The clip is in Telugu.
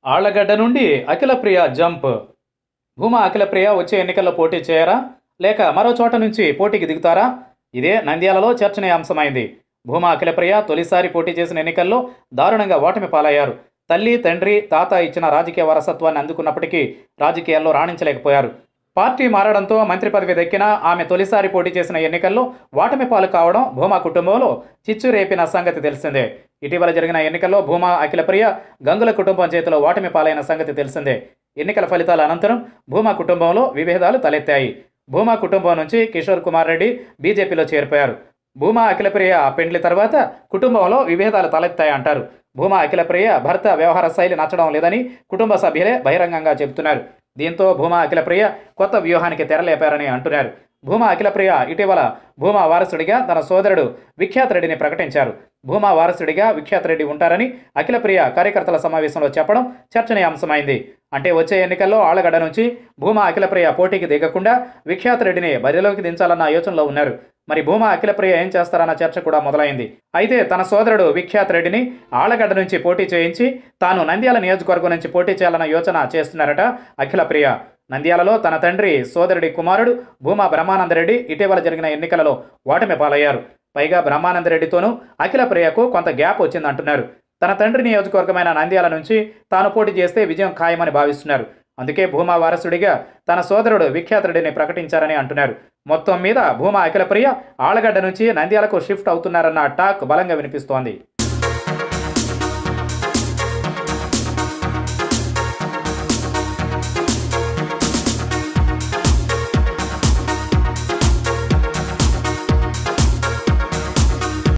ఆళ్లగడ్డ నుండి అఖిలప్రియ జంప్ భూమా అఖిలప్రియ వచ్చే ఎన్నికల్లో పోటీ చేయరా లేక మరో చోట నుంచి పోటీకి దిగుతారా ఇదే నంద్యాలలో చర్చనీయాంశమైంది భూమా అఖిలప్రియ తొలిసారి పోటీ చేసిన ఎన్నికల్లో దారుణంగా ఓటమి పాలయ్యారు తల్లి తండ్రి తాత ఇచ్చిన రాజకీయ వారసత్వాన్ని అందుకున్నప్పటికీ రాజకీయాల్లో రాణించలేకపోయారు పార్టీ మారడంతో మంత్రి పదవి దక్కినా ఆమె తొలిసారి పోటీ చేసిన ఎన్నికల్లో ఓటమి పాలు కావడం భూమా కుటుంబంలో చిచ్చు రేపిన సంగతి తెలిసిందే ఇటీవల జరిగిన ఎన్నికల్లో భూమా అఖిలప్రియ గంగుల కుటుంబం చేతిలో ఓటమి పాలైన సంగతి తెలిసిందే ఎన్నికల ఫలితాల అనంతరం భూమా కుటుంబంలో విభేదాలు తలెత్తాయి భూమా కుటుంబం నుంచి కిషోర్ కుమార్ రెడ్డి బీజేపీలో చేరిపోయారు భూమా అఖిలప్రియ పెండ్లి తర్వాత కుటుంబంలో విభేదాలు తలెత్తాయంటారు భూమా అఖిలప్రియ భర్త వ్యవహార శైలి నచ్చడం లేదని కుటుంబ సభ్యులే బహిరంగంగా చెబుతున్నారు దీంతో భూమా అఖిలప్రియ కొత్త వ్యూహానికి తెరలేపారని అంటున్నారు భూమా అఖిలప్రియ ఇటీవల భూమా వారసుడిగా తన సోదరుడు విఖ్యాత్ రెడ్డిని ప్రకటించారు భూమా వారసుడిగా విఖ్యాత్ రెడ్డి ఉంటారని అఖిలప్రియ కార్యకర్తల సమావేశంలో చెప్పడం చర్చనీయాంశమైంది అంటే వచ్చే ఎన్నికల్లో ఆళ్లగడ్డ నుంచి భూమా అఖిలప్రియ పోటీకి దిగకుండా విఖ్యాత్ రెడ్డిని బరిలోకి దించాలన్న యోచనలో ఉన్నారు మరి భూమా అఖిలప్రియ ఏం చేస్తారన్న చర్చ కూడా మొదలైంది అయితే తన సోదరుడు విఖ్యాత్ రెడ్డిని ఆళ్లగడ్డ నుంచి పోటీ చేయించి తాను నంద్యాల నియోజకవర్గం నుంచి పోటీ చేయాలన్న యోచన చేస్తున్నారట అఖిలప్రియ నంద్యాలలో తన తండ్రి సోదరుడి కుమారుడు భూమా బ్రహ్మానందరెడ్డి ఇటీవల జరిగిన ఎన్నికలలో ఓటమి పాలయ్యారు పైగా బ్రహ్మానందరెడ్డితోనూ అఖిలప్రియకు కొంత గ్యాప్ వచ్చిందంటున్నారు తన తండ్రి నియోజకవర్గమైన నంద్యాల నుంచి తాను పోటీ చేస్తే విజయం ఖాయమని భావిస్తున్నారు అందుకే భూమా వారసుడిగా తన సోదరుడు విఖ్యాత్ రెడ్డిని ప్రకటించారని అంటున్నారు మొత్తం మీద భూమా అఖిలప్రియ ఆళ్లగడ్డ నుంచి నంద్యాలకు షిఫ్ట్ అవుతున్నారన్న టాక్ బలంగా వినిపిస్తోంది